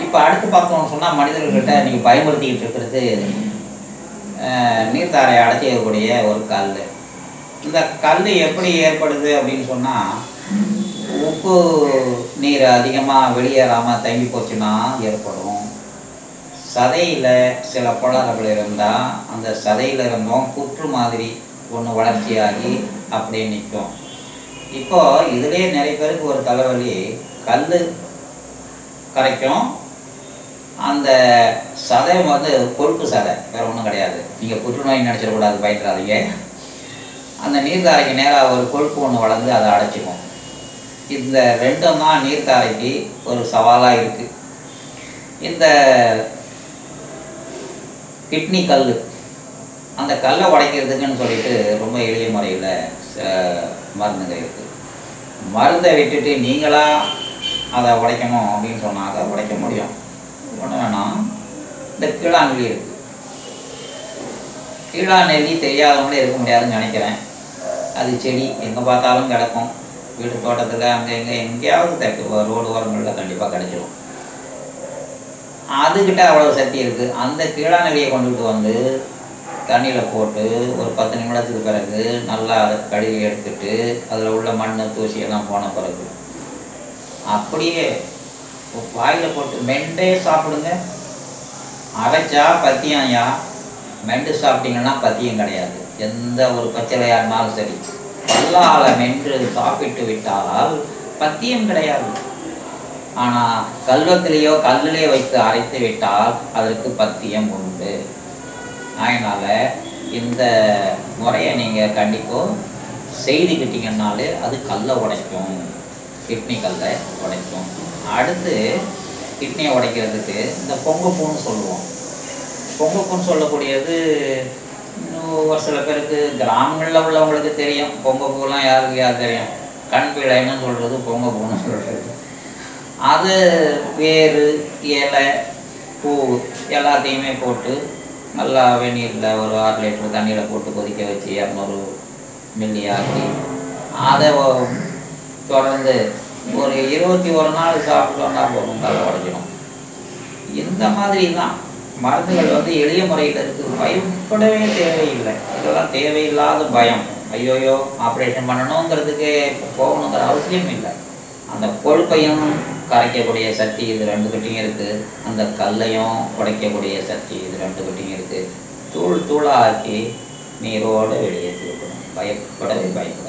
இப்போ அடுத்து பார்த்தோம்னு சொன்னால் மனிதர்கள்கிட்ட நீங்கள் பயமுறுத்திக்கிட்டு இருக்கிறது அஹ், நீர்த்தாரை அடைச்சிக்கக்கூடிய ஒரு கல் இந்த கல் எப்படி ஏற்படுது அப்படின்னு சொன்னால் உப்பு நீர் அதிகமாக வெளியேறாமல் தங்கி போச்சுன்னா ஏற்படும் சதையில் சில கோளாறுகள் இருந்தால் அந்த சதையில் இருந்தும் புற்று மாதிரி ஒன்று வளர்ச்சியாகி அப்படியே நிற்கும் இப்போ இதுலேயே நிறைய பேருக்கு ஒரு தலைவலி கல் கரைக்கும் அந்த சதை வந்து கொழுப்பு சதை வேற ஒன்றும் கிடையாது நீங்கள் புற்றுநோய் நினச்சிடக்கூடாது பயந்துடாதீங்க அந்த நீர்த்தாரைக்கு நேராக ஒரு கொழுப்பு ஒன்று வளர்ந்து அதை அடைச்சிக்கும் இந்த ரெண்டும் தான் நீர்த்தாரைக்கு ஒரு சவாலாக இருக்குது இந்த கிட்னி கல் அந்த கல்லை உடைக்கிறதுக்குன்னு சொல்லிட்டு ரொம்ப எளிய முறையில் மருந்துங்க இருக்குது மருந்தை விட்டுட்டு நீங்களா அதை உடைக்கணும் அப்படின்னு சொன்னாக்க உடைக்க முடியும் ஒன்று வேணாம் இந்த கீழாங்கல்லி இருக்குது கீழாநெல்லி தெரியாதவங்களே இருக்க முடியாதுன்னு நினைக்கிறேன் அது செடி எங்கே பார்த்தாலும் கிடக்கும் வீட்டு தோட்டத்தில் அங்கே எங்கே எங்கேயாவது தெற்கு ரோடு ஓரங்களில் கண்டிப்பாக கிடைச்சிடும் அதுக்கிட்ட அவ்வளோ சக்தி இருக்குது அந்த கீழாநெல்லியை கொண்டுகிட்டு வந்து தண்ணியில் போட்டு ஒரு பத்து நிமிடத்துக்கு பிறகு நல்லா அதை கழுவி எடுத்துட்டு அதில் உள்ள மண் தூசி எல்லாம் போன பிறகு அப்படியே வாயில் போட்டு மெண்டே சாப்பிடுங்க அரைச்சா பத்தியம்யா மெண்டு சாப்பிட்டீங்கன்னா பத்தியம் கிடையாது எந்த ஒரு பச்சிலையாக இருந்தாலும் சரி பல்லால மென்று சாப்பிட்டு விட்டால் பத்தியம் கிடையாது ஆனால் கல்வத்திலேயோ கல்லிலேயோ வைத்து அரைத்து விட்டால் அதற்கு பத்தியம் உண்டு அதனால இந்த முறையை நீங்கள் கண்டிப்பாக செய்துக்கிட்டீங்கன்னாலே அது கல்லை உடைக்கும் கிட்னி கல்லை உடைக்கும் அடுத்து கிட்னியை உடைக்கிறதுக்கு இந்த பொங்கப்பூன்னு சொல்லுவோம் பொங்கப்பூன்னு சொல்லக்கூடியது இன்னும் ஒரு சில பேருக்கு கிராமங்களில் உள்ளவங்களுக்கு தெரியும் பொங்கப்பூலாம் யாருக்கு யார் தெரியும் கண் பிழைன்னு சொல்கிறது பொங்கப்பூன்னு சொல்கிறது அது வேறு இலை பூ எல்லாத்தையுமே போட்டு நல்லா வெந்நீரில் ஒரு ஆறு லிட்டர் தண்ணியில் போட்டு கொதிக்க வச்சு இரநூறு மில்லி ஆக்கி அதை ஒ- தொடர்ந்து ஒரு இருபத்தி ஒரு நாள் சாப்பிட்டோம்னா போதும் தலை உடைஞ்சிடும் இந்த மாதிரி தான் மருந்துகள் வந்து எளிய முறையில் இருக்குது பயப்படவே தேவையில்லை இதெல்லாம் தேவையில்லாத பயம் ஐயோயோ ஆப்ரேஷன் பண்ணணுங்கிறதுக்கு போகணுங்கிற அவசியம் இல்லை அந்த கொழுப்பையும் கரைக்கக்கூடிய சக்தி இது ரெண்டு கிட்டையும் இருக்குது அந்த கல்லையும் உடைக்கக்கூடிய சக்தி இது ரெண்டு கிட்டையும் இருக்குது தூள் தூளாக்கி நீரோடு வெளியேற்றி விடணும் பயப்படவே பயப்பட